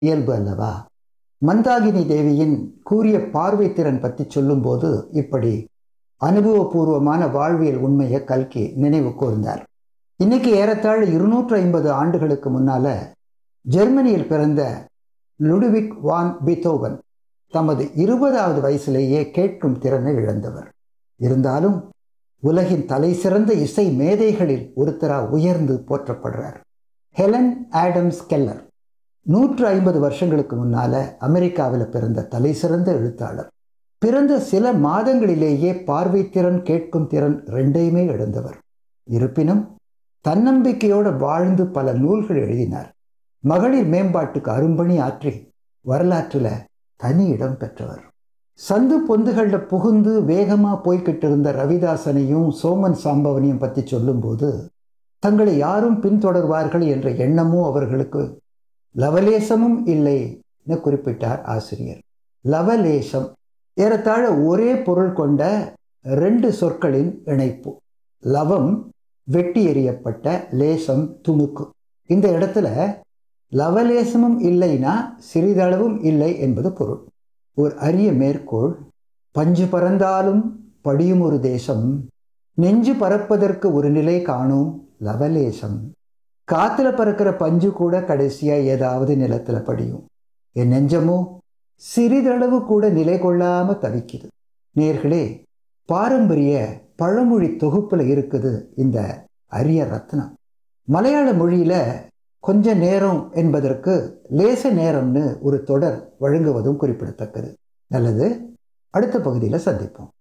இயல்பு அல்லவா மந்தாகினி தேவியின் கூறிய பார்வை திறன் பற்றி சொல்லும்போது இப்படி அனுபவபூர்வமான வாழ்வியல் உண்மையை கல்கி நினைவு கூர்ந்தார் இன்னைக்கு ஏறத்தாழ இருநூற்று ஐம்பது ஆண்டுகளுக்கு முன்னால ஜெர்மனியில் பிறந்த லுடுவிக் வான் பித்தோவன் தமது இருபதாவது வயசிலேயே கேட்கும் திறனை இழந்தவர் இருந்தாலும் உலகின் தலை சிறந்த இசை மேதைகளில் ஒருத்தரா உயர்ந்து போற்றப்படுறார் ஹெலன் ஆடம்ஸ் கெல்லர் நூற்று ஐம்பது வருஷங்களுக்கு முன்னால அமெரிக்காவில் பிறந்த தலை சிறந்த எழுத்தாளர் பிறந்த சில மாதங்களிலேயே பார்வை திறன் கேட்கும் திறன் ரெண்டையுமே இழந்தவர் இருப்பினும் தன்னம்பிக்கையோடு வாழ்ந்து பல நூல்கள் எழுதினார் மகளிர் மேம்பாட்டுக்கு அரும்பணி ஆற்றி வரலாற்றில் தனி இடம் பெற்றவர் சந்து பொந்துகளில் புகுந்து வேகமாக போய்கிட்டு இருந்த ரவிதாசனையும் சோமன் சாம்பவனையும் பற்றி சொல்லும்போது தங்களை யாரும் பின்தொடர்வார்கள் என்ற எண்ணமும் அவர்களுக்கு லவலேசமும் இல்லைன்னு குறிப்பிட்டார் ஆசிரியர் லவலேசம் ஏறத்தாழ ஒரே பொருள் கொண்ட ரெண்டு சொற்களின் இணைப்பு லவம் வெட்டி எறியப்பட்ட லேசம் துணுக்கு இந்த இடத்துல லவலேசமும் இல்லைனா சிறிதளவும் இல்லை என்பது பொருள் ஒரு அரிய மேற்கோள் பஞ்சு பறந்தாலும் படியும் ஒரு தேசம் நெஞ்சு பறப்பதற்கு ஒரு நிலை காணும் லவலேசம் காத்துல பறக்கிற பஞ்சு கூட கடைசியா ஏதாவது நிலத்துல படியும் என் நெஞ்சமோ சிறிதளவு கூட நிலை கொள்ளாம தவிக்குது நேர்களே பாரம்பரிய பழமொழி தொகுப்புல இருக்குது இந்த அரிய ரத்னம் மலையாள மொழியில கொஞ்ச நேரம் என்பதற்கு லேச நேரம்னு ஒரு தொடர் வழங்குவதும் குறிப்பிடத்தக்கது நல்லது அடுத்த பகுதியில் சந்திப்போம்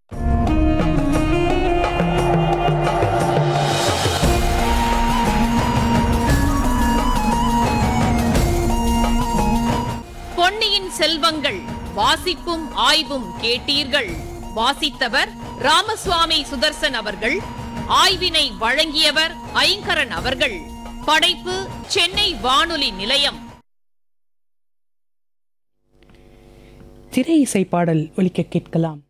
பொன்னியின் செல்வங்கள் வாசிப்பும் ஆய்வும் கேட்டீர்கள் வாசித்தவர் ராமசுவாமி சுதர்சன் அவர்கள் ஆய்வினை வழங்கியவர் ஐங்கரன் அவர்கள் படைப்பு சென்னை வானொலி நிலையம் திரை இசை பாடல் ஒலிக்க கேட்கலாம்